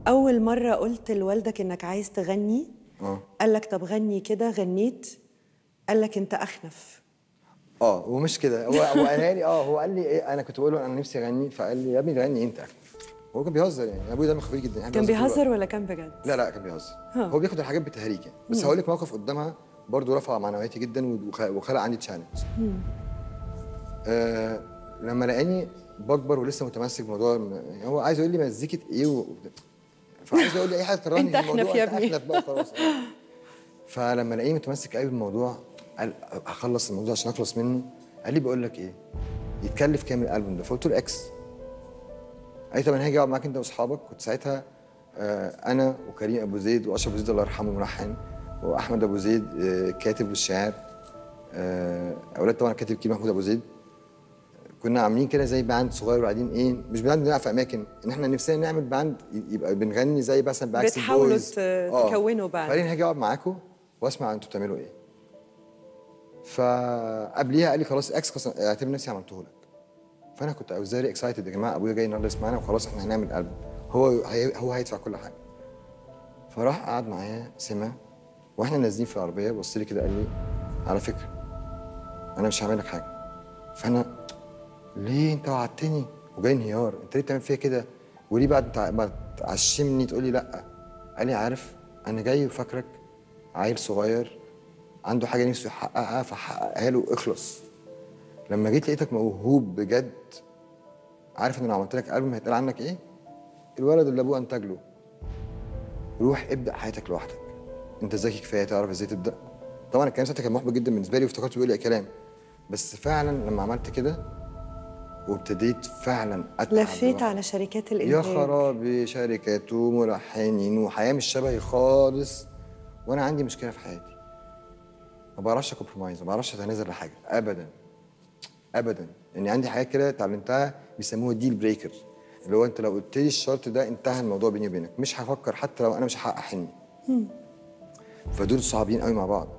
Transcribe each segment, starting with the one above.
اول مره قلت لوالدك انك عايز تغني اه قال لك طب غني كده غنيت قال لك انت اخنف اه ومش كده هو هو قالها لي اه هو قال لي ايه انا كنت بقول له انا نفسي اغني فقال لي يا ابني غني انت هو كان بيهزر يعني ابويا دمه خفيف جدا يعني كان طول بيهزر الوقت. ولا كان بجد لا لا كان بيهزر ها. هو بياخد الحاجات بتهريج يعني بس هقول لك موقف قدامها برضه رفع معنوياتي جدا وخ- وخلق عندي تشالنج آه لما لقاني بكبر ولسه متمسك بموضوع يعني هو عايز يقول لي مزيكه ايه و... فعايز يقول لي اي حاجه تكرهني أنت في الموضوع، أحنف يا أنت ابني. أحنف بقى خلاص آه. فلما لقاني متمسك قوي بالموضوع قال هخلص الموضوع عشان اخلص منه قال لي بقول لك ايه يتكلف كام الالبوم ده فقلت له اكس قال لي طب انا هاجي اقعد معاك انت واصحابك كنت ساعتها آه، انا وكريم ابو زيد واشرف ابو زيد الله يرحمه ملحن واحمد ابو زيد آه، كاتب والشاعر آه، اولاد طبعا كاتب كبير محمود ابو زيد كنا عاملين كده زي باند صغير وقاعدين ايه مش باند بنلعب في اماكن ان احنا نفسنا نعمل باند يبقى بنغني زي مثلا باكس بتحاولوا ت- تكونوا باند. فقال لي هاجي اقعد معاكم واسمع انتوا بتعملوا ايه فقبليها قال لي خلاص اكس خلاص اعتبر نفسي عملته لك فانا كنت اي فيري اكسايتد يا جماعه ابويا جاي النهارده يسمعنا وخلاص احنا هنعمل البوم هو هي هو هيدفع كل حاجه فراح قعد معايا سمع واحنا نازلين في العربيه بص لي كده قال لي على فكره انا مش هعمل لك حاجه فانا ليه انت وعدتني وجاي انهيار انت ليه بتعمل فيا كده وليه بعد تع- بعد تعشمني تقول لي لا قال لي عارف انا جاي وفاكرك عيل صغير عنده حاجه نفسه يحققها فحققها له اخلص لما جيت لقيتك موهوب بجد عارف ان لو عملت لك البوم هيتقال عنك ايه الولد اللي ابوه انتج له روح ابدا حياتك لوحدك انت ذكي كفايه تعرف ازاي تبدا طبعا الكلام ساعتها كان محبط جدا بالنسبه لي وافتكرته بيقول لي كلام بس فعلا لما عملت كده وابتديت فعلا اتعب لفيت لوحدي. على شركات يا الانتاج خرابي شركات وملحنين وحياه مش شبهي خالص وانا عندي مشكله في حياتي ما بعرفش كومبرومايز ما بعرفش اتنازل لحاجه ابدا ابدا يعني عندي حاجات كده اتعلمتها بيسموها ديل بريكر اللي هو انت لو قلت لي الشرط ده انتهى الموضوع بيني وبينك مش هفكر حتى لو انا مش هحقق حلمي فدول صعبين قوي مع بعض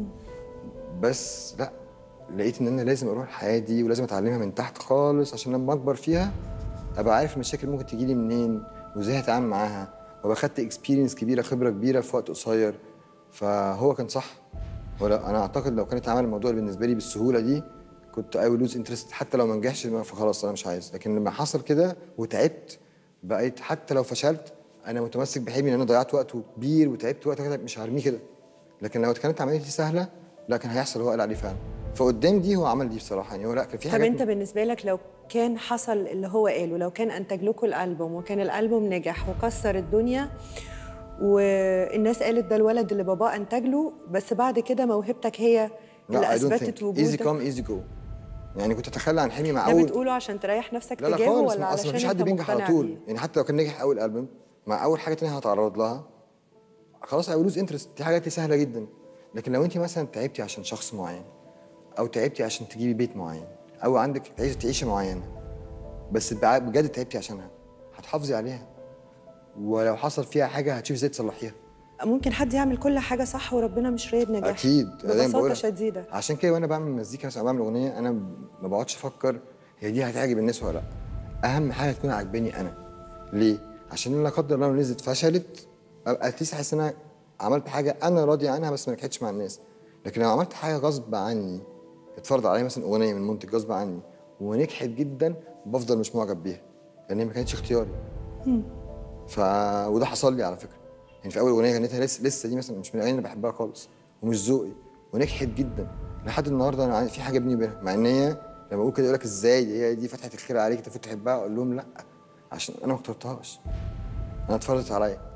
بس لا لقيت ان انا لازم اروح الحياه دي ولازم اتعلمها من تحت خالص عشان لما اكبر فيها ابقى عارف المشاكل ممكن تجي لي منين وازاي هتعامل معاها وابقى خدت اكسبيرينس كبيره خبره كبيره في وقت قصير فهو كان صح ولا انا اعتقد لو كانت عمل الموضوع بالنسبه لي بالسهوله دي كنت اي لوز انترست حتى لو ما نجحش فخلاص انا مش عايز لكن لما حصل كده وتعبت بقيت حتى لو فشلت انا متمسك بحلمي ان انا ضيعت وقت كبير وتعبت وقت كده مش هرميه كده لكن لو كانت عمليتي سهله لا كان هيحصل اللي هو قال عليه فعلا فقدام دي هو عمل دي بصراحه يعني هو لا كان في طب حاجات انت بالنسبه لك لو كان حصل اللي هو قاله لو كان انتج لكم الالبوم وكان الالبوم نجح وكسر الدنيا والناس قالت ده الولد اللي باباه انتج له بس بعد كده موهبتك هي اللي لا I don't اثبتت think. easy وجودك come easy go يعني كنت اتخلى عن حلمي مع ده اول بتقوله عشان تريح نفسك لا لا تجاهه خالص ولا ما- اصل علشان مفيش حد انت بينجح على مقتنع طول بيه؟ يعني حتى لو كان نجح اول البوم مع اول حاجه تانية هتعرض لها خلاص اي لوز انترست دي حاجات سهله جدا لكن لو انت مثلا تعبتي عشان شخص معين او تعبتي عشان تجيبي بيت معين او عندك عايزه تعيشه معينه بس بع- بجد تعبتي عشانها هتحافظي عليها ولو حصل فيها حاجه هتشوفي ازاي تصلحيها ممكن حد يعمل كل حاجه صح وربنا مش رايد نجاح اكيد أنا دايما ببساطه بقولها. شديده عشان كده وانا بعمل مزيكا مثلا أو بعمل اغنيه انا ما بقعدش افكر هي دي هتعجب الناس ولا لا اهم حاجه تكون عاجباني انا ليه عشان لا قدر الله لو نزلت فشلت ابقى اتليست احس ان انا عملت حاجه انا راضي عنها بس ما نجحتش مع الناس لكن لو عملت حاجه غصب عني اتفرض عليا مثلا اغنيه من منتج غصب عني ونجحت جدا بفضل مش معجب بيها لان هي ما كانتش اختياري ف وده حصل لي على فكره يعني في اول اغنيه غنيتها لسه لسه دي مثلا مش من الاغاني اللي بحبها خالص ومش ذوقي ونجحت جدا لحد النهارده انا عندي- في حاجه بيني وبينها مع ان هي لما اقول كده يقول لك ازاي هي دي فتحه الخير عليك انت المفروض تحبها اقول لهم لا عشان انا ما اخترتهاش انا اتفرضت عليا